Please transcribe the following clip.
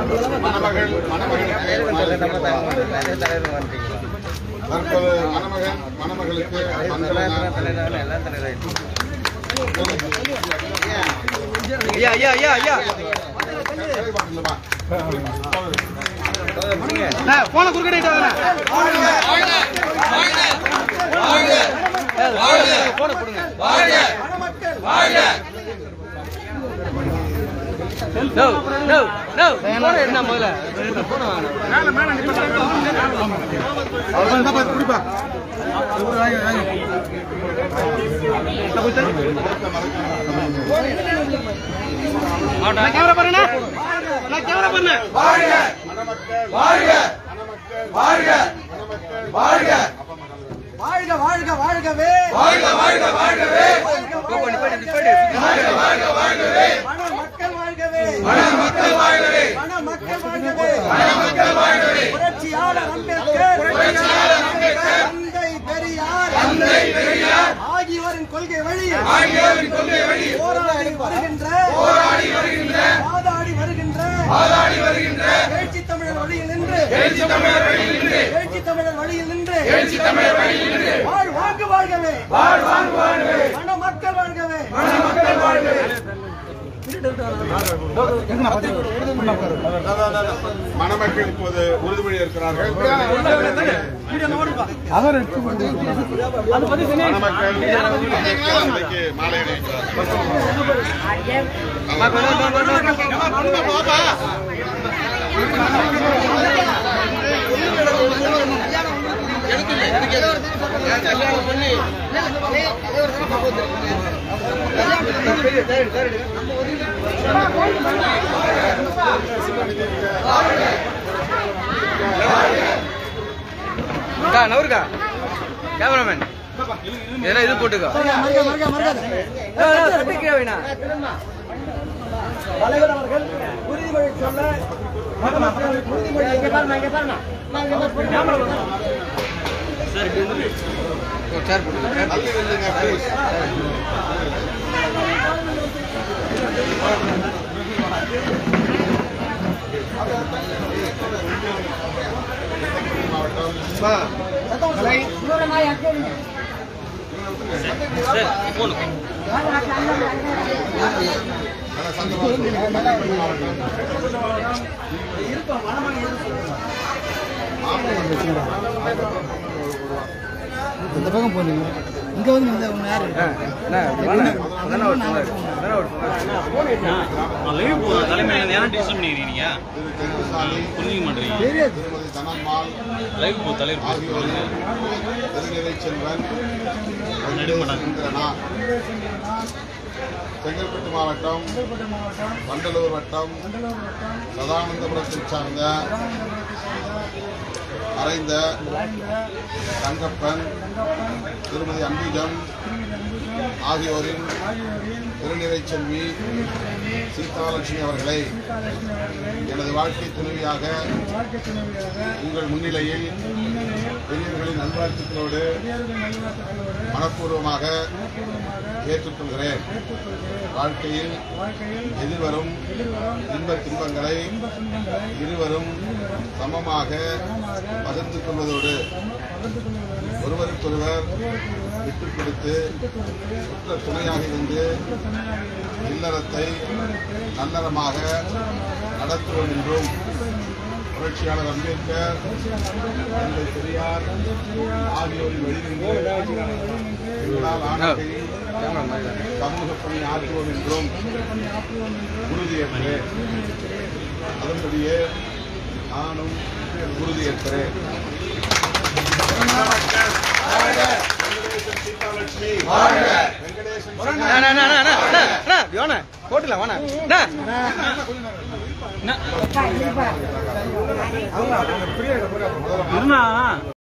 மணமகள் மணமகளுக்கு மாலை சூட்டுவார். தற்போது மணமகன் மணமகளுக்கு மங்கள ஐயா ஐயா ஐயா ஐயா போன குறுக்கிட்டு போன கொடுங்க நோ நோ நோ போன என்ன முதல்ல போன கேமரா பாருங்க நான் கேமரா பாருங்க வாழ்க வாழ்க வாழ்கவே போடு நிப்பாடு நிப்பாடு மன மக்கள் வாழ்கவே மன மக்கள் வாழ்கவே மன மக்கள் வாழ்கவே புரட்சியாளர் அம்பேத்கர் தந்தை பெரியார் தந்தை பெரியார் ஆகியோரின் கொள்கை வழி ஆகியோரின் கொள்கை வழி போராடி வருகின்ற போராடி வருகின்ற வாதாடி வருகின்ற வாதாடி வருகின்ற எழுச்சி தமிழர் வழியில் நின்று எழுச்சி தமிழர் வழியில் நின்று எழுச்சி தமிழர் வழியில் நின்று எழுச்சி தமிழர் வழியில் நின்று வாழ் வாங்கு வாழ்கவே வாழ் வாங்கு வாழ்கவே மன மக்கள் வாழ்கவே மன மக்கள் வாழ்கவே மணமக்கள் இப்போது உறுதிமொழி இருக்கிறார்கள் மணமக்கள் அன்னைக்கு மாலை அணிவிக்கிறார்கள். அக்கா நவருக்கா கேமராமேன் ஏன்னா இது போட்டுக்கோ கீழே வேணாம் தலைவர் அவர்கள் உறுதிமொழி சொல்ல மணமக்கள் உறுதிமொழி சேர் போட்டுக்கோ சேர் தள்ளி நில்லுங்க, please. இந்த பக்கம் போனீங்க இங்க வந்து இந்த உங்க யாரு தலைமையில் ஏன்னா டிஸ்டர்ப் பண்ணிக்கிறீங்க திரு கருப்பசாமி, புரிஞ்சுக்க மாட்டேறீங்க திருமதி தனம்மாள் லைவ் போ தலைவர் ஆகியோரின் திருநிலை செல்வன் இந்திரனா செங்கல்பட்டு மாவட்டம் வண்டலூர் வட்டம் சதானந்தபுரத்தை சார்ந்த மறைந்த தங்கப்பன் திருமதி அம்பிஜம் ஆகியோரின் திருநிறை செல்வி சீதாலட்சுமி அவர்களை எனது வாழ்க்கை துணைவியாக உங்கள் முன்னிலையில் பெரியவர்களின் நல்வாழ்த்துக்களோடு மனப்பூர்வமாக ஏற்றுக்கொள்கிறேன் வாழ்க்கையில் எதிர்வரும் இன்ப துன்பங்களை இருவரும் சமமாக பகிர்ந்து கொள்வதோடு ஒருவருக்கொருவர் விட்டுக் கொடுத்து சுற்ற துணையாக இருந்து இல்லறத்தை நல்லறமாக நடத்துவோம் என்றும் புரட்சியாளர் அம்பேத்கர் தந்தை பெரியார் ஆகியோரின் வழிநின்று எங்களால் ஆனதை சமூக பணி ஆற்றுவோம் என்றும் உறுதியேற்கிறேன் அதன்படியே நானும் உறுதியேற்கிறேன் வெங்கடேசன் சீதாலட்சுமி வெங்கடேசன் போட்டுலாம் வாண்ணா அண்ணா. இருந்தா